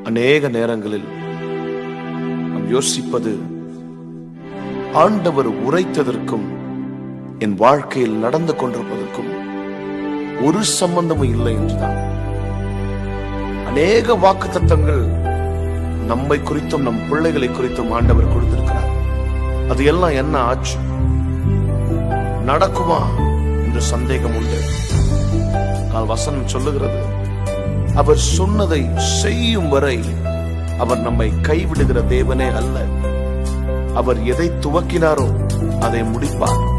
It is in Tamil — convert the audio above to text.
அநேக நேரங்களில் நாம் யோசிப்பது ஆண்டவர் உரைத்ததற்கும் என் வாழ்க்கையில் நடந்து கொண்டிருப்பதற்கும் ஒரு சம்பந்தமும் இல்லை என்றுதான் அநேக வாக்குத்தத்தங்கள் நம்மை குறித்தும் நம் பிள்ளைகளை குறித்தும் ஆண்டவர் கொடுத்திருக்கிறார் அது எல்லாம் என்ன ஆச்சு நடக்குமா என்று சந்தேகம் உண்டு ஆனால் வசனம் சொல்லுகிறது அவர் சொன்னதை செய்யும் வரை அவர் நம்மை கைவிடுகிற தேவனே அல்ல அவர் எதை துவக்கினாரோ அதை முடிப்பார்